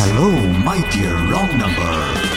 Hello, my dear wrong number.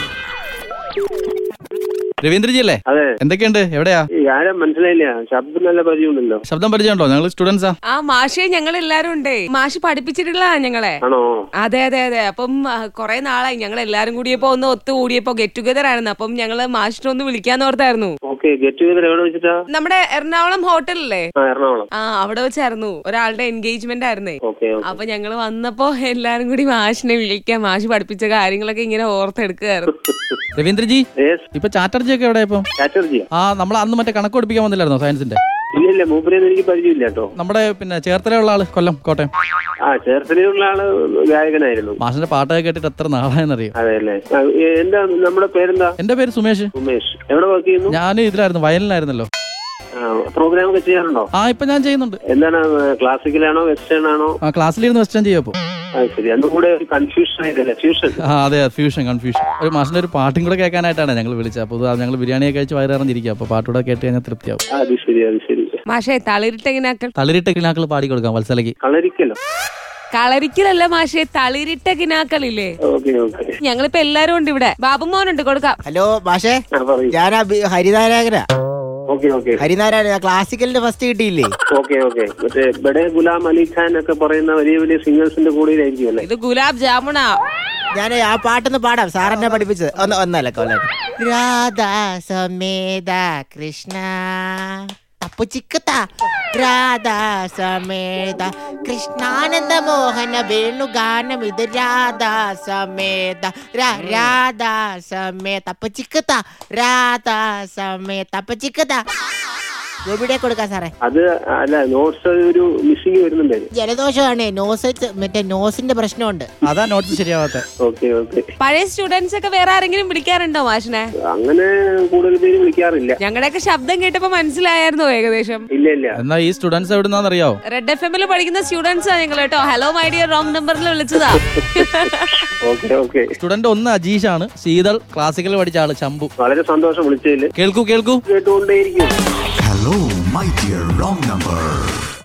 രവീന്ദ്രജി അല്ലേ അതെ എന്തൊക്കെയുണ്ട് എവിടെയാ ഈ ആരും മനസ്സിലായില്ല ശബ്ദം നല്ല പരിചയമുണ്ടല്ലോ ശബ്ദം പരിചയമുണ്ടോ ഞങ്ങൾ സ്റ്റുഡൻസാ ആ മാഷെ ഞങ്ങൾ എല്ലാരും ഉണ്ടേ മാഷ് പഠിപ്പിച്ചിട്ടുള്ളതാ ഞങ്ങളെ ആണോ അതെ അതെ അതെ അപ്പം കുറെ നാളായി ഞങ്ങൾ എല്ലാരും കൂടിയപ്പോ ഒന്ന് ഒത്തു കൂടിയപ്പോ ഗെറ്റ് ടുഗദർ ആയിരുന്നു അപ്പം ഞങ്ങള് മാഷിനെ ഒന്ന് വിളിക്കാന്ന് ഓർത്തായിരുന്നു ഓക്കെ ഗെറ്റ് ടുഗദർ എവിടെ വെച്ചിട്ടാ നമ്മുടെ എറണാകുളം ഹോട്ടലില്ലേ ആ എറണാകുളം ആ അവിടെ വെച്ചായിരുന്നു ഒരാളുടെ എൻഗേജ്മെന്റ് ആയിരുന്നേ ഓക്കെ ഓക്കെ അപ്പൊ ഞങ്ങള് വന്നപ്പോ എല്ലാരും കൂടി മാഷിനെ വിളിക്കാം മാഷ് പഠിപ്പിച്ച കാര്യങ്ങളൊക്കെ ഇങ്ങനെ ഓർത്തെടുക്കുകയായിരുന്നു രവീന്ദ്രജി യെസ് ഇപ്പൊ ചാറ്റർജി ഒക്കെ എവിടെ ഇപ്പൊ ചാറ്റർജിയാ ആ നമ്മൾ അന്ന് മറ്റേ കണക്ക് പഠിപ്പിക്കാൻ വന്നില്ലായിരുന്നോ സയൻസിന്റെ ഇല്ല ഇല്ല മൂപ്പരെയൊന്നും എനിക്ക് പരിചയമില്ല കേട്ടോ നമ്മുടെ പിന്നെ ചേർത്തലയുള്ള ആള് കൊല്ലം കോട്ടയം ആ ചേർത്തലയുള്ള ആള് ഗായകനായിരുന്നു മാഷിന്റെ പാട്ടൊക്കെ കേട്ടിട്ട് എത്ര നാളായെന്നറിയോ അതെ അല്ലേ ആ, ഏ, എന്താ നമ്മുടെ പേരെന്താ എന്റെ പേര് സുമേഷ് ഉമേഷ് എവിടെ വർക്ക് ചെയ്യുന്നു ഞാൻ ഇതിലായിരുന്നു വയലിനായിരുന്നല്ലോ പ്രോഗ്രാം ഒക്കെ ചെയ്യാറുണ്ടോ ആ ഇപ്പൊ ഞാൻ ചെയ്യുന്നുണ്ട് എന്താണ് ക്ലാസിക്കലാണോ വെസ്റ്റേൺ ആണോ ആ ക്ലാസ്സിലിരുന്ന് വെസ്റ്റേൺ ചെയ്യും അപ്പൊ ആ ശരി രണ്ടും കൂടെ ഒരു കൺഫ്യൂഷൻ ആയിട്ടല്ലേ ഫ്യൂഷൻ ആ അതെ ഫ്യൂഷൻ കൺഫ്യൂഷൻ ഒരു മാഷിന്റെ ഒരു പാട്ടും കൂടെ കേൾക്കാനായിട്ടാണ് ഞങ്ങൾ വിളിച്ചത് അപ്പോൾ ഞങ്ങൾ ബിരിയാണിയൊക്കെ കഴിച്ച് വയറിറങ്ങിയിരിക്കുക അപ്പൊ പാട്ടുകൂടെ കേട്ട് കഴിഞ്ഞാൽ തൃപ്തിയാവും ആ, അത് ശരി അത് ശരി മാഷെ തളിരിട്ടെങ്ങനാക്കൾ തളിരിട്ട കിണാക്കൾ പാടി കൊടുക്കാം വത്സലക്ക് കളരിക്കലോ കളരിക്കലല്ല മാഷെ തളിരിട്ട കിനാക്കളില്ലേ ഓക്കെ ഓക്കെ ഞങ്ങളിപ്പോ എല്ലാരും ഉണ്ട് ഇവിടെ ബാബുമോനുണ്ട് കൊടുക്കാം ഹലോ മാഷേ ആ പറയൂ ഞാൻ ഹരിനാരായണ ഓക്കെ ഓക്കെ ഹരിനാരായണ ക്ലാസിക്കലിന്റെ ഫസ്റ്റ് കിട്ടിയില്ലേ ഓക്കെ ഓക്കെ മറ്റേ ബഡേ ഗുലാം അലി ഖാൻ ഒക്കെ പറയുന്ന വലിയ വലിയ സിംഗേഴ്സിന്റെ കൂടെയായിരിക്കും അല്ലേ ഇത് ഗുലാബ് ജാമുണാ ഞാൻ ആ പാട്ടൊന്ന് പാടാം സാറെന്നെ പഠിപ്പിച്ചത് ഒന്ന് ഒന്നല്ല കൊല്ലം രാധാ സമേത കൃഷ്ണ അപ്പൊ ചിക്കത്ത രാധാ സമേത കൃഷ്ണാനന്ദ മോഹന വേണുഗാനം ഇത് രാധാ സമേത രാ- രാധാ സമേത അപ്പൊ ചിക്കത്ത രാധാ സമേത അപ്പൊ ചിക്കത്ത എവിടെ കൊടുക്കാം സാറേ അത് അല്ല നോട്ട്സ് ഒരു മിസ്സിങ് വരുന്നുണ്ടായിരുന്നു ജലദോഷമാണ് നോസ് മറ്റേ നോസിന്റെ പ്രശ്നമുണ്ട് അതാ നോട്ട്സ് ശരിയാവാത്ത ഓക്കെ ഓക്കെ പഴയ സ്റ്റുഡൻസ് ഒക്കെ വേറെ ആരെങ്കിലും വിളിക്കാറുണ്ടോ മാഷിനെ അങ്ങനെ കൂടുതൽ പേര് വിളിക്കാറില്ല ഞങ്ങളുടെയൊക്കെ ശബ്ദം കേട്ടപ്പോ മനസ്സിലായിരുന്നു ഏകദേശം ഇല്ല ഇല്ല എന്നാ ഈ സ്റ്റുഡൻസ് എവിടുന്നാന്നറിയാവോ റെഡ് എഫ് എമ്മിൽ പഠിക്കുന്ന സ്റ്റുഡൻസ് ആ ഞങ്ങൾ കേട്ടോ ഹലോ മൈ ഡിയർ റോങ് നമ്പറിൽ വിളിച്ചതാ ഓക്കെ ഓക്കെ സ്റ്റുഡന്റ് ഒന്ന് അജീഷാണ് ശീതൾ ക്ലാസിക്കൽ പഠിച്ച ആള് ശംഭു വളരെ സന്തോഷം വിളിച്ചതിൽ കേൾക്കൂ കേൾക്കൂ കേട്ടുകൊണ്ടേയിരിക്കും Hello, my dear wrong number.